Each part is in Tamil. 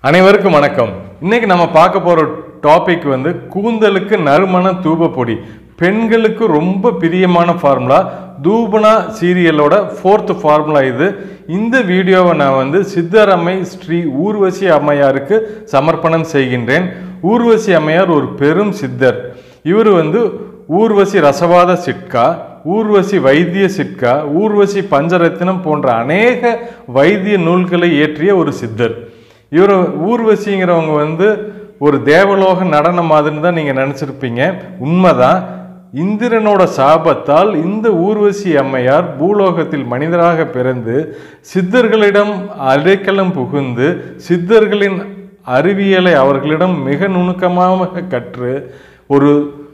அனைவருக்கும் வணக்கம் இன்னைக்கு நம்ம பார்க்க போற டாபிக் வந்து கூந்தலுக்கு நறுமண தூப பொடி பெண்களுக்கு ரொம்ப பிரியமான ஃபார்முலா தூபனா சீரியலோட ஃபோர்த் ஃபார்முலா இது இந்த வீடியோவை நான் வந்து சித்தரம்மை ஸ்ரீ ஊர்வசி அம்மையாருக்கு சமர்ப்பணம் செய்கின்றேன் ஊர்வசி அம்மையார் ஒரு பெரும் சித்தர் இவர் வந்து ஊர்வசி ரசவாத சிட்கா ஊர்வசி வைத்திய சிட்கா ஊர்வசி பஞ்சரத்தினம் போன்ற அநேக வைத்திய நூல்களை இயற்றிய ஒரு சித்தர் இவர் ஊர்வசிங்கிறவங்க வந்து ஒரு தேவலோக நடனம் மாதிரின்னு தான் நீங்கள் நினச்சிருப்பீங்க உண்மைதான் இந்திரனோட சாபத்தால் இந்த ஊர்வசி அம்மையார் பூலோகத்தில் மனிதராக பிறந்து சித்தர்களிடம் அடைக்கலம் புகுந்து சித்தர்களின் அறிவியலை அவர்களிடம் மிக நுணுக்கமாக கற்று ஒரு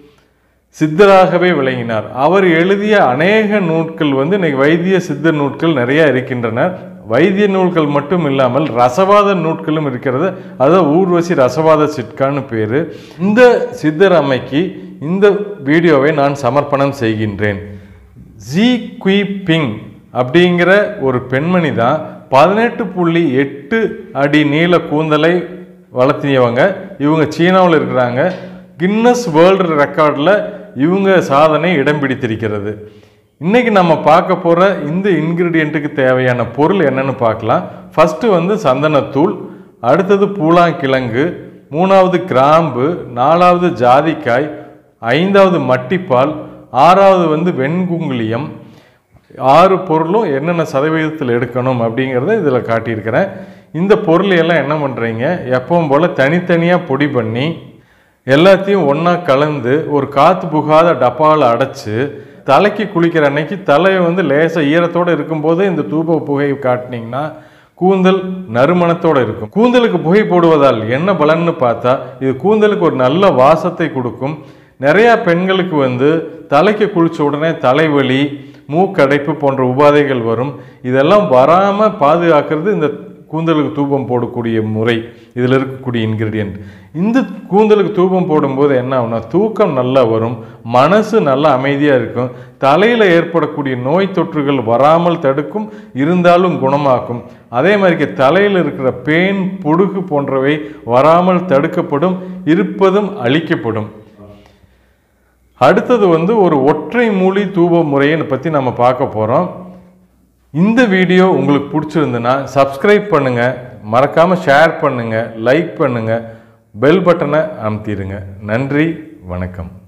சித்தராகவே விளங்கினார் அவர் எழுதிய அநேக நூட்கள் வந்து இன்னைக்கு வைத்திய சித்த நூட்கள் நிறைய இருக்கின்றன வைத்திய நூல்கள் மட்டும் இல்லாமல் ரசவாத நூட்களும் இருக்கிறது அதான் ஊர்வசி ரசவாத சிட்கான்னு பேர் இந்த சித்தர் அம்மைக்கு இந்த வீடியோவை நான் சமர்ப்பணம் செய்கின்றேன் ஜி குய் பிங் அப்படிங்கிற ஒரு பெண்மணி தான் பதினெட்டு புள்ளி எட்டு அடி நீள கூந்தலை வளர்த்தியவங்க இவங்க சீனாவில் இருக்கிறாங்க கின்னஸ் வேர்ல்டு ரெக்கார்டில் இவங்க சாதனை இடம் பிடித்திருக்கிறது இன்னைக்கு நம்ம பார்க்க போகிற இந்த இன்க்ரீடியண்ட்டுக்கு தேவையான பொருள் என்னன்னு பார்க்கலாம் ஃபஸ்ட்டு வந்து சந்தனத்தூள் அடுத்தது பூலாங்கிழங்கு மூணாவது கிராம்பு நாலாவது ஜாதிக்காய் ஐந்தாவது மட்டிப்பால் ஆறாவது வந்து வெண்குங்குளியம் ஆறு பொருளும் என்னென்ன சதவீதத்தில் எடுக்கணும் அப்படிங்கிறத இதில் காட்டியிருக்கிறேன் இந்த பொருள் எல்லாம் என்ன பண்ணுறீங்க எப்பவும் போல் தனித்தனியாக பொடி பண்ணி எல்லாத்தையும் ஒன்றா கலந்து ஒரு காற்று புகாத டப்பாவில் அடைச்சி தலைக்கு குளிக்கிற அன்னைக்கு தலையை வந்து லேசாக ஈரத்தோடு இருக்கும்போது இந்த தூப புகையை காட்டினீங்கன்னா கூந்தல் நறுமணத்தோடு இருக்கும் கூந்தலுக்கு புகை போடுவதால் என்ன பலன்னு பார்த்தா இது கூந்தலுக்கு ஒரு நல்ல வாசத்தை கொடுக்கும் நிறையா பெண்களுக்கு வந்து தலைக்கு குளிச்ச உடனே தலைவலி மூக்கடைப்பு போன்ற உபாதைகள் வரும் இதெல்லாம் வராமல் பாதுகாக்கிறது இந்த கூந்தலுக்கு தூபம் போடக்கூடிய முறை இதில் இருக்கக்கூடிய இன்க்ரீடியன்ட் இந்த கூந்தலுக்கு தூபம் போடும்போது என்ன ஆகும்னா தூக்கம் நல்லா வரும் மனசு நல்லா அமைதியாக இருக்கும் தலையில் ஏற்படக்கூடிய நோய் தொற்றுகள் வராமல் தடுக்கும் இருந்தாலும் குணமாக்கும் அதே மாதிரி தலையில் இருக்கிற பேன் பொடுகு போன்றவை வராமல் தடுக்கப்படும் இருப்பதும் அழிக்கப்படும் அடுத்தது வந்து ஒரு ஒற்றை மூலி தூப முறையை பற்றி நம்ம பார்க்க போகிறோம் இந்த வீடியோ உங்களுக்கு பிடிச்சிருந்துன்னா சப்ஸ்கிரைப் பண்ணுங்கள் மறக்காமல் ஷேர் பண்ணுங்கள் லைக் பண்ணுங்கள் பெல் பட்டனை அமுத்திடுங்க நன்றி வணக்கம்